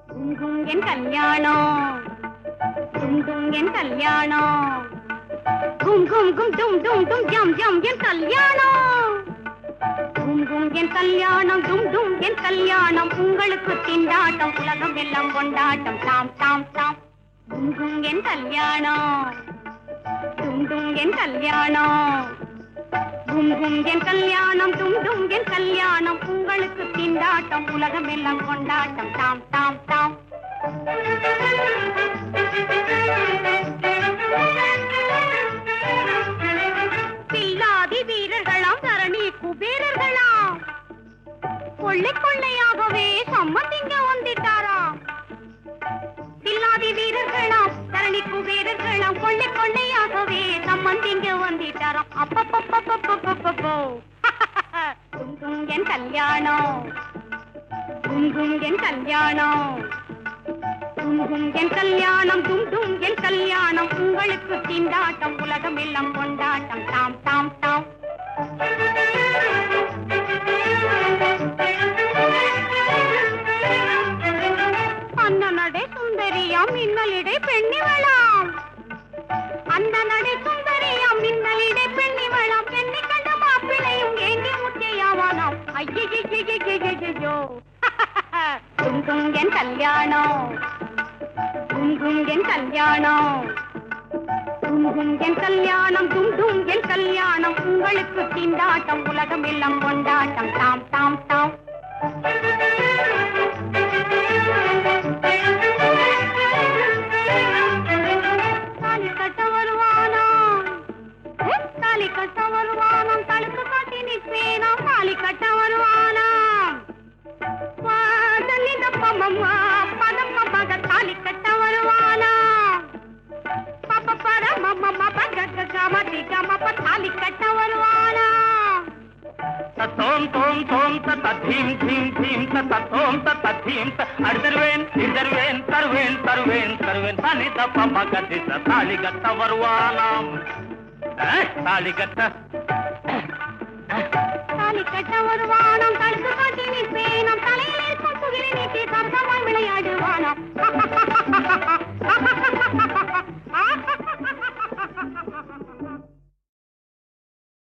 குங்கும் என் கல்யாணம் குங்கும் என் கல்யாணம் கும் கும் கும் டும் டும் டும் ஜம் ஜம் என் கல்யாணம் குங்கும் என் கல்யாணம் டும் டும் என் கல்யாணம் உங்களுக்கு திண்டாட்டம் உலகம் எல்லாம் கொண்டாட்டம் தாம் தாம் தாம் குங்கும் என் கல்யாணம் டும் டும் என் கல்யாணம் கும் கும் என் கல்யாணம் டும் டும் என் கல்யாணம் உங்களுக்கு திண்டாட்டம் உலகம் எல்லாம் கொண்டாட்டம் தாம் தாம் தாம் பில்லாதி வீரர்களாம் தரணி குபேரர்களாம் கொள்ளை கொள்ளையாகவே சம்மந்திங்க வந்துட்டாராம் பில்லாதி வீரர்களாம் தரணி குபேரர்களாம் கொள்ளை கொள்ளையாகவே சம்மந்திங்க வந்துட்டாராம் அப்பப்பப்பப்பப்பப்பப்போ குங்கும் என் கல்யாணம் குங்கும் என் கல்யாணம் குங்கும் என் கல்யாணம் டும் டும் என் கல்யாணம் உங்களுக்கு திண்டாட்டம் உலகம் எல்லாம் கொண்டாட்டம் தாம் தாம் தாம் அந்த நடை சுந்தரியாம் மின்னலிடை பெண்ணிவளாம் அந்த நடை சுந்தரியாம் மின்னலிடை பெண்ணிவளாம் என்னை கண்ட மாப்பிளையும் ஏங்கி முத்தையாவானாம் ஐயோ குங்கும் என் கல்யாணம் குங்கும் என் கல்யாணம் குங்கும் என் கல்யாணம் குங்கும் என் கல்யாணம் உங்களுக்கு திண்டாட்டம் உலகம் எல்லாம் கொண்டாட்டம் தாம் தாம் தாம் தாலி கட்ட வருவானாம் தாலி கட்ட வருவானாம் தடுத்து காட்டி நிற்பேனாம் தாலி கட்ட வருவானாம் வாசலின் அப்பமம்மா பதம்ம மக தாலி கட்ட வருவானா பாப்ப பரமம்மா பக கமதி கமப்ப தாலி கட்ட வருவானா தத்தோம் தோம் தோம் தத்த தீம் தீம் தீம் தத்த தோம் தத்த தீம் த அடிதருவேன் இடிதருவேன் தருவேன் தருவேன் தருவேன் தனி தப்ப மகதி தாலி கட்ட வருவானாம் அஹ், தாலி கட்ட தாலி கட்ட வருவானாம் தடுத்து காட்டி நிற்பேன்